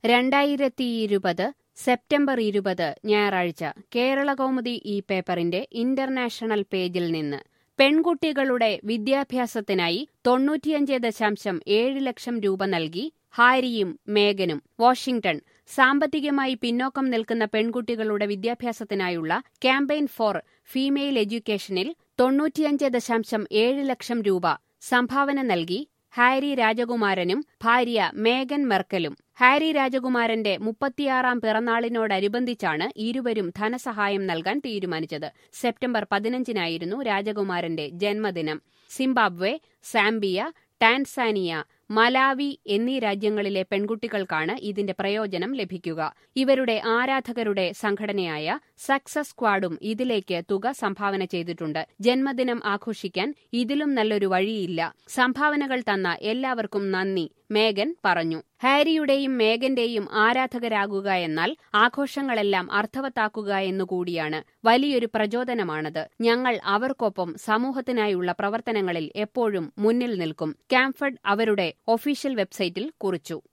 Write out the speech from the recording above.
രണ്ടായിരത്തിയിരുപത് സെപ്റ്റംബർ ഇരുപത് ഞായറാഴ്ച കേരളകൗമുദി ഈ പേപ്പറിന്റെ ഇന്റർനാഷണൽ പേജിൽ നിന്ന് പെൺകുട്ടികളുടെ വിദ്യാഭ്യാസത്തിനായി തൊണ്ണൂറ്റിയഞ്ച് ദശാംശം ഏഴ് ലക്ഷം രൂപ നൽകി ഹാരിയും മേഗനും വാഷിംഗ്ടൺ സാമ്പത്തികമായി പിന്നോക്കം നിൽക്കുന്ന പെൺകുട്ടികളുടെ വിദ്യാഭ്യാസത്തിനായുള്ള ക്യാമ്പയിൻ ഫോർ ഫീമെയിൽ എഡ്യൂക്കേഷനിൽ തൊണ്ണൂറ്റിയഞ്ച് ദശാംശം ഏഴ് ലക്ഷം രൂപ സംഭാവന നൽകി ഹാരി രാജകുമാരനും ഭാര്യ മേഗൻ മെർക്കലും ഹാരി രാജകുമാരന്റെ മുപ്പത്തിയാറാം പിറന്നാളിനോടനുബന്ധിച്ചാണ് ഇരുവരും ധനസഹായം നൽകാൻ തീരുമാനിച്ചത് സെപ്റ്റംബർ പതിനഞ്ചിനായിരുന്നു രാജകുമാരന്റെ ജന്മദിനം സിംബാബ്വെ സാംബിയ ടാൻസാനിയ മലാവി എന്നീ രാജ്യങ്ങളിലെ പെൺകുട്ടികൾക്കാണ് ഇതിന്റെ പ്രയോജനം ലഭിക്കുക ഇവരുടെ ആരാധകരുടെ സംഘടനയായ സക്സസ് സ്ക്വാഡും ഇതിലേക്ക് തുക സംഭാവന ചെയ്തിട്ടുണ്ട് ജന്മദിനം ആഘോഷിക്കാൻ ഇതിലും നല്ലൊരു വഴിയില്ല സംഭാവനകൾ തന്ന എല്ലാവർക്കും നന്ദി മേഗൻ പറഞ്ഞു ഹാരിയുടെയും മേഗന്റെയും ആരാധകരാകുക എന്നാൽ ആഘോഷങ്ങളെല്ലാം അർത്ഥവത്താക്കുക എന്നുകൂടിയാണ് വലിയൊരു പ്രചോദനമാണത് ഞങ്ങൾ അവർക്കൊപ്പം സമൂഹത്തിനായുള്ള പ്രവർത്തനങ്ങളിൽ എപ്പോഴും മുന്നിൽ നിൽക്കും കാംഫർഡ് അവരുടെ ഒഫീഷ്യൽ വെബ്സൈറ്റിൽ കുറിച്ചു